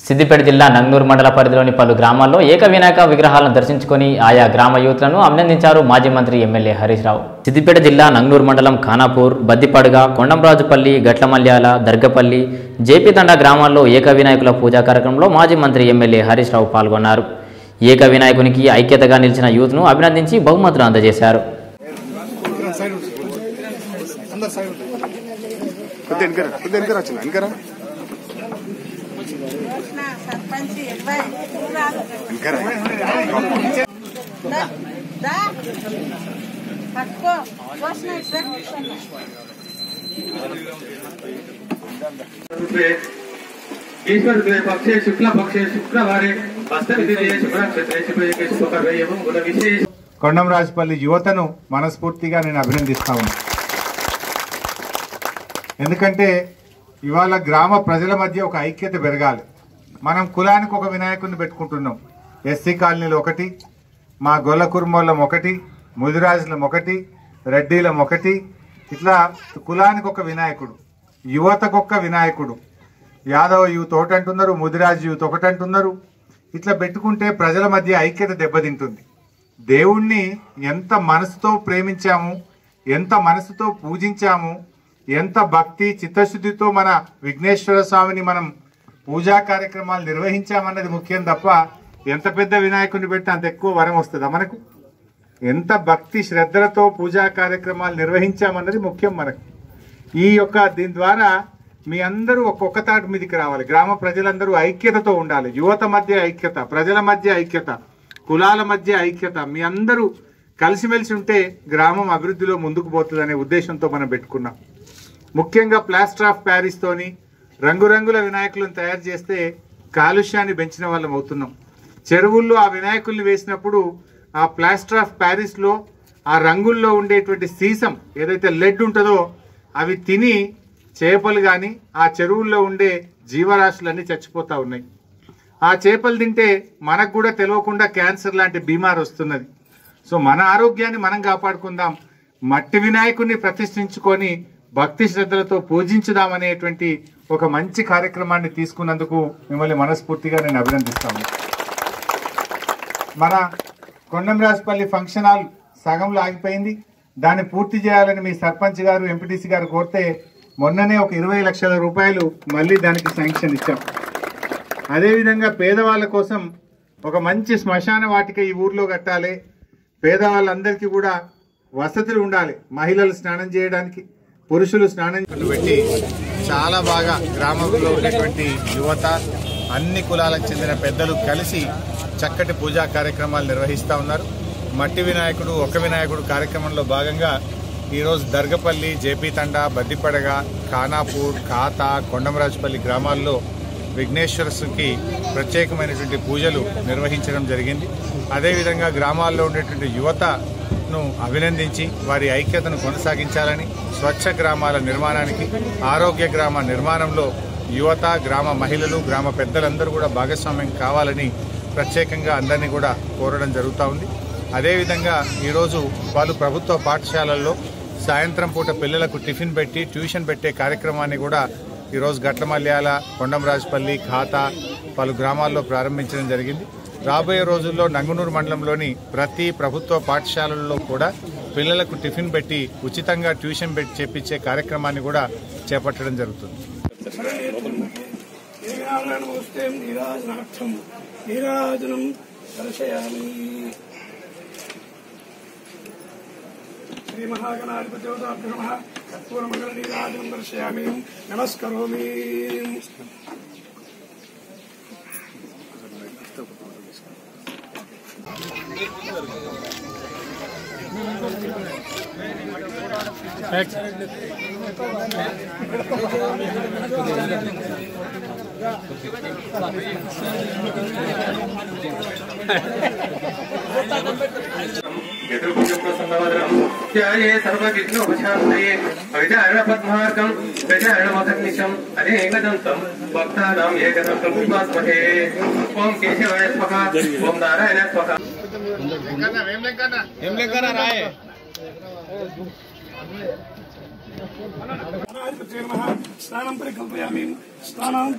సిద్దిపేట జిల్లా నంగనూరు మండల పరిధిలోని పలు గ్రామాల్లో ఏక వినాయక విగ్రహాలను దర్శించుకొని ఆయా గ్రామ యువతులను అభినందించారు మాజీ మంత్రి ఎమ్మెల్యే హరీష్ రావు సిద్దిపేట జిల్లా నంగనూరు మండలం ఖానాపూర్ బద్దిపడుగ కొండంరాజుపల్లి గట్లమల్యాల దర్గపల్లి జేపీతండ గ్రామాల్లో ఏక వినాయకుల పూజా కార్యక్రమంలో మాజీ మంత్రి ఎమ్మెల్యే హరీష్ రావు పాల్గొన్నారు ఏక వినాయకునికి ఐక్యతగా నిలిచిన యూత్ను అభినందించి బహుమతులు అందజేశారు అందరు సైడ్ ఉంటుంది కొద్ది వెనకరా కొద్ది వెనకరా వచ్చిన వెనకరా నా సర్పంచ్ ఇరవై రాదు వెనకరా దా, దా. పట్టుకో పోసిన ఇద్దరు కూర్చోండి. रूपे ईश्वर द्वे पक्षे शुक्ल पक्षे शुक्रवारे हस्तविधिरे शुभनक्षत्रे शुभयुगे शुभकर्मे एवं गुणविशेष కొండంరాజుపల్లి యువతను మనస్ఫూర్తిగా నేను అభినందిస్తా ఉన్నా ఎందుకంటే ఇవాళ గ్రామ ప్రజల మధ్య ఒక ఐక్యత పెరగాలి మనం కులానికి ఒక వినాయకుడిని పెట్టుకుంటున్నాం ఎస్సీ కాలనీలో ఒకటి మా గొల్ల కుర్మోళ్ళం ఒకటి ముదిరాజులం ఒకటి రెడ్డిలం ఒకటి ఇట్లా కులానికి ఒక వినాయకుడు యువతకొక్క వినాయకుడు యాదవ యూత్ ఒకటి అంటున్నారు ముదిరాజు యూత్ ఒకటి అంటున్నారు ఇట్లా పెట్టుకుంటే ప్రజల మధ్య ఐక్యత దెబ్బతింటుంది దేవుణ్ణి ఎంత మనసుతో ప్రేమించాము ఎంత మనసుతో పూజించాము ఎంత భక్తి చిత్తశుద్ధితో మన విఘ్నేశ్వర స్వామిని మనం పూజా కార్యక్రమాలు నిర్వహించామన్నది ముఖ్యం తప్ప ఎంత పెద్ద వినాయకుడిని పెట్టి అంత ఎక్కువ వరం వస్తుందా మనకు ఎంత భక్తి శ్రద్ధలతో పూజా కార్యక్రమాలు నిర్వహించామన్నది ముఖ్యం మనకు ఈ యొక్క దీని ద్వారా మీ అందరూ ఒక్కొక్క తాటి మీదకి రావాలి గ్రామ ప్రజలందరూ ఐక్యతతో ఉండాలి యువత మధ్య ఐక్యత ప్రజల మధ్య ఐక్యత కులాల మధ్య ఐక్యత మీ అందరూ కలిసిమెలిసి ఉంటే గ్రామం అభివృద్ధిలో ముందుకు పోతుందనే ఉద్దేశంతో మనం పెట్టుకున్నాం ముఖ్యంగా ప్లాస్టర్ ఆఫ్ ప్యారిస్ తోని రంగురంగుల వినాయకులను తయారు చేస్తే కాలుష్యాన్ని పెంచిన వాళ్ళం అవుతున్నాం చెరువుల్లో ఆ వినాయకుల్ని వేసినప్పుడు ఆ ప్లాస్టర్ ఆఫ్ ప్యారిస్ లో ఆ రంగుల్లో ఉండేటువంటి సీసం ఏదైతే లెడ్ ఉంటుందో అవి తిని చేపలు కానీ ఆ చెరువుల్లో ఉండే జీవరాశులన్నీ చచ్చిపోతా ఉన్నాయి ఆ చేపలు తింటే మనకు కూడా తెలియకుండా క్యాన్సర్ లాంటి బీమార్ వస్తున్నది సో మన ఆరోగ్యాన్ని మనం కాపాడుకుందాం మట్టి వినాయకుడిని ప్రతిష్ఠించుకొని భక్తి శ్రద్ధలతో పూజించుదామనేటువంటి ఒక మంచి కార్యక్రమాన్ని తీసుకున్నందుకు మిమ్మల్ని మనస్ఫూర్తిగా నేను అభినందిస్తాను మన కొండంరాజపల్లి ఫంక్షన్ హాల్ సగంలో ఆగిపోయింది దాన్ని పూర్తి చేయాలని మీ సర్పంచ్ గారు ఎంపీటీసీ గారు కోరితే మొన్ననే ఒక ఇరవై లక్షల రూపాయలు మళ్ళీ దానికి శాంక్షన్ ఇచ్చాం అదేవిధంగా పేదవాళ్ళ కోసం ఒక మంచి శ్మశాన వాటిక ఈ ఊర్లో కట్టాలి పేదవాళ్ళందరికీ కూడా వసతులు ఉండాలి మహిళలు స్నానం చేయడానికి పురుషులు స్నానం పెట్టి చాలా బాగా గ్రామంలో ఉండేటువంటి యువత అన్ని కులాలకు చెందిన పెద్దలు కలిసి చక్కటి పూజా కార్యక్రమాలు నిర్వహిస్తూ ఉన్నారు మట్టి వినాయకుడు ఒక వినాయకుడు కార్యక్రమంలో భాగంగా ఈరోజు దర్గపల్లి జేపీ తండా బద్దిపడగ ఖానాపూర్ ఖాతా కొండమరాజుపల్లి గ్రామాల్లో విఘ్నేశ్వరుకి ప్రత్యేకమైనటువంటి పూజలు నిర్వహించడం జరిగింది అదేవిధంగా గ్రామాల్లో ఉండేటువంటి యువతను అభినందించి వారి ఐక్యతను కొనసాగించాలని స్వచ్ఛ గ్రామాల నిర్మాణానికి ఆరోగ్య గ్రామ నిర్మాణంలో యువత గ్రామ మహిళలు గ్రామ పెద్దలందరూ కూడా భాగస్వామ్యం కావాలని ప్రత్యేకంగా అందరినీ కూడా కోరడం జరుగుతూ ఉంది అదేవిధంగా ఈరోజు పలు ప్రభుత్వ పాఠశాలల్లో సాయంత్రం పూట పిల్లలకు టిఫిన్ పెట్టి ట్యూషన్ పెట్టే కార్యక్రమాన్ని కూడా ఈరోజు గట్లమల్యాల కొండంరాజుపల్లి ఖాతా పలు గ్రామాల్లో ప్రారంభించడం జరిగింది రాబోయే రోజుల్లో నంగునూరు మండలంలోని ప్రతి ప్రభుత్వ పాఠశాలల్లో కూడా పిల్లలకు టిఫిన్ పెట్టి ఉచితంగా ట్యూషన్ పెట్టి చేపించే కార్యక్రమాన్ని కూడా చేపట్టడం జరుగుతుంది నమస్తే నీరాజనార్థం నీరాజనం దర్శయామి శ్రీ మహాగణాధిపతి నమ కర్పూరమంగళ నీరాజనం దర్శయామి నమస్కరోమి ధ్యాయే సర్వవిఘ్నోపశాంతయే అవిచారణ పద్మార్గం ప్రచారణమసన్నిశం అనేకదంతం భక్తానాం ఏకదంతం ఉపాస్మహే ఓం కేశవాయ స్వహ ఓం నారాయణ స్వహ గణాధిపతి నమ స్నానం పరికల్పయామి స్నానం